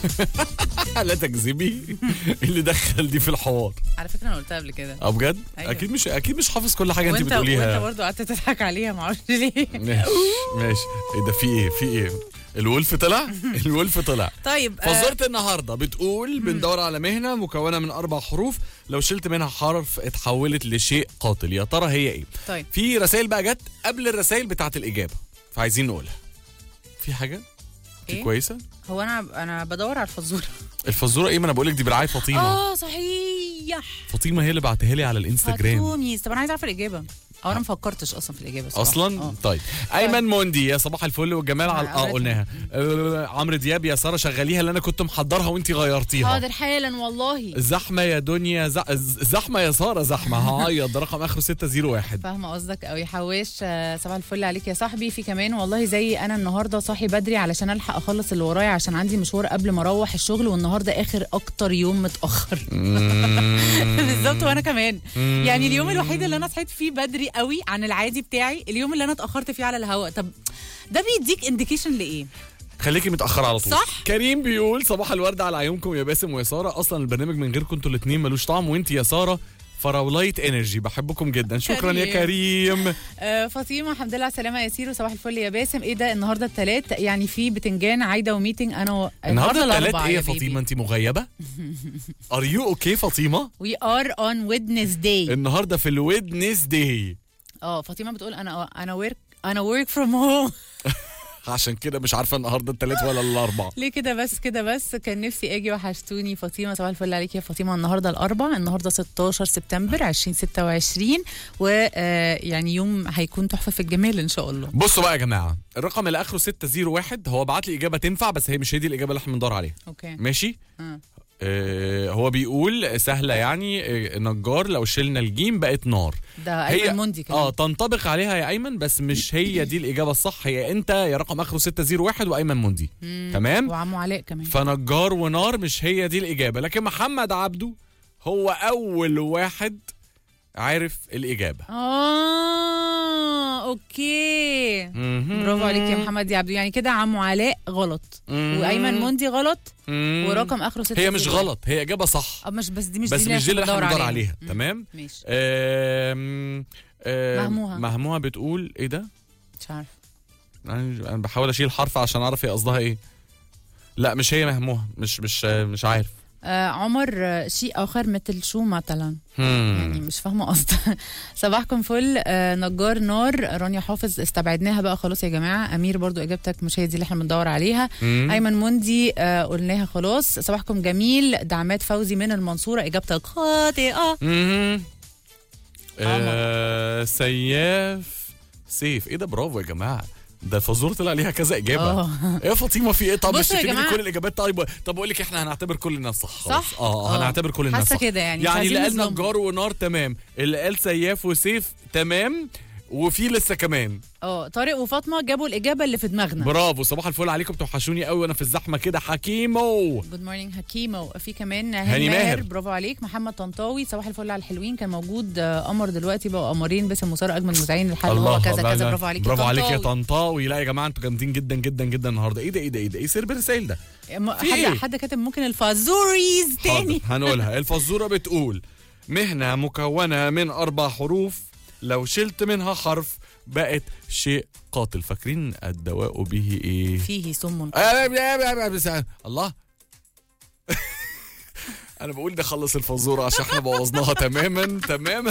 لا تكذبي اللي دخل دي في الحوار على فكره انا قلتها قبل كده اه بجد أيوة. اكيد مش اكيد مش حافظ كل حاجه انت وانت وانت بتقوليها برضه قعدت تضحك عليها معرفش ليه ماشي ماشي ايه ده في ايه في ايه الولف طلع الولف طلع طيب آه، فزرت النهارده بتقول بندور على مهنه مكونه من اربع حروف لو شلت منها حرف اتحولت لشيء قاتل يا ترى هي ايه طيب في رسائل بقى جت قبل الرسائل بتاعت الاجابه فعايزين نقولها في حاجه دي إيه؟ كويسه هو انا انا بدور على الفزوره الفزوره ايه ما انا بقول لك دي برعايه فاطمه اه صحيح فاطمه هي اللي بعتها لي على الانستجرام فاتوميز طب انا عايزه اعرف الاجابه او انا ما فكرتش اصلا في الاجابه الصراحة. اصلا آه. طيب ايمن موندي يا صباح الفل والجمال على اه قريتها. قلناها آه، عمرو دياب يا ساره شغليها اللي انا كنت محضرها وانت غيرتيها حاضر حالا والله زحمه يا دنيا ز- زحمه يا ساره زحمه هعيط ده رقم اخره 601 فاهمه قصدك قوي حواش آه، صباح الفل عليك يا صاحبي في كمان والله زي انا النهارده صاحي بدري علشان الحق اخلص اللي ورايا عشان عندي مشوار قبل ما اروح الشغل والنهارده اخر اكتر يوم متاخر بالظبط وانا كمان يعني اليوم الوحيد اللي انا صحيت فيه بدري قوي عن العادي بتاعي اليوم اللي انا اتاخرت فيه على الهواء طب ده بيديك انديكيشن لايه خليكي متاخره على طول صح. كريم بيقول صباح الورد على عيونكم يا باسم ويا ساره اصلا البرنامج من غيركم انتوا الاثنين ملوش طعم وانت يا ساره فراولايت انرجي بحبكم جدا شكرا يا كريم آه فاطمه الحمد لله على السلامه يا سيرو صباح الفل يا باسم ايه ده النهارده الثلاث يعني في بتنجان عايده وميتنج انا و... النهارده الثلاث الأربع ايه يا بيبي. فاطمه انت مغيبه ار يو اوكي فاطمه We are on Wednesday النهارده في الويدنس داي اه فاطمه بتقول انا انا ورك انا ورك فروم هوم عشان كده مش عارفه النهارده الثلاث ولا الاربع ليه كده بس كده بس كان نفسي اجي وحشتوني فاطمه صباح الفل عليك يا فاطمه النهارده الاربع النهارده 16 سبتمبر 2026 ويعني يوم هيكون تحفه في الجمال ان شاء الله بصوا بقى يا جماعه الرقم اللي اخره 601 هو بعت لي اجابه تنفع بس هي مش هي دي الاجابه اللي احنا بندور عليها اوكي ماشي آه. آه هو بيقول سهله يعني آه نجار لو شلنا الجيم بقت نار ده ايمن موندي كمان اه تنطبق عليها يا ايمن بس مش هي دي الاجابه الصح هي انت يا رقم اخره 601 وايمن موندي تمام وعمو علاء كمان فنجار ونار مش هي دي الاجابه لكن محمد عبده هو اول واحد عارف الاجابه اه اوكي مهم. برافو عليك يا محمد يا عبدو يعني كده عمو علاء غلط مهم. وايمن موندي غلط مم. ورقم اخره 6 هي مش غلط هي اجابه صح اه مش بس دي مش بس دي مش دي اللي احنا بندور عليها مم. تمام ماشي آم، آم، مهموها. مهموها بتقول ايه ده مش عارف انا أنا بحاول اشيل حرف عشان اعرف هي قصدها ايه لا مش هي مهموها مش مش مش عارف آه عمر آه، شيء اخر مثل شو مثلا يعني هم. مش فاهمه قصدها صباحكم فل آه نجار نار رانيا حافظ استبعدناها بقى خلاص يا جماعه امير برضو اجابتك مش هي دي اللي احنا بندور عليها مم. ايمن موندي آه قلناها خلاص صباحكم جميل دعمات فوزي من المنصوره اجابتك خاطئه مهم. آه سياف سيف ايه ده برافو يا جماعه ده الفزوره طلع ليها كذا اجابه اه يا فاطمه في ايه طب مش بصوا يا تكتبي لي جماعة. كل الاجابات طيب طب اقول لك احنا هنعتبر كل الناس صح خلاص. صح؟ اه آه. هنعتبر كل الناس حاسه صح كده يعني مش يعني اللي عايزين قال نظلمهم. نجار ونار تمام اللي قال سياف وسيف تمام وفي لسه كمان اه طارق وفاطمه جابوا الاجابه اللي في دماغنا برافو صباح الفل عليكم بتوحشوني قوي وانا في الزحمه كده حكيمو جود مورنينج حكيمه في كمان هاني هاني ماهر. ماهر برافو عليك محمد طنطاوي صباح الفل على الحلوين كان موجود آه، قمر دلوقتي بقوا قمرين باسم مسار اجمل مذيعين الحل هو كذا الله، كذا لا. برافو عليك برافو عليك يا طنطاوي. طنطاوي لا يا جماعه انتوا جامدين جدا جدا جدا النهارده ايه ده ايه ده ايه ده ايه سر بالرسائل ده م- في حد إيه؟ حد كاتب ممكن الفازوريز تاني حاضر هنقولها الفزوره بتقول مهنه مكونه من اربع حروف لو شلت منها حرف بقت شيء قاتل فاكرين الدواء به ايه فيه سم الله انا بقول ده خلص الفزوره عشان احنا بوظناها تماما تماما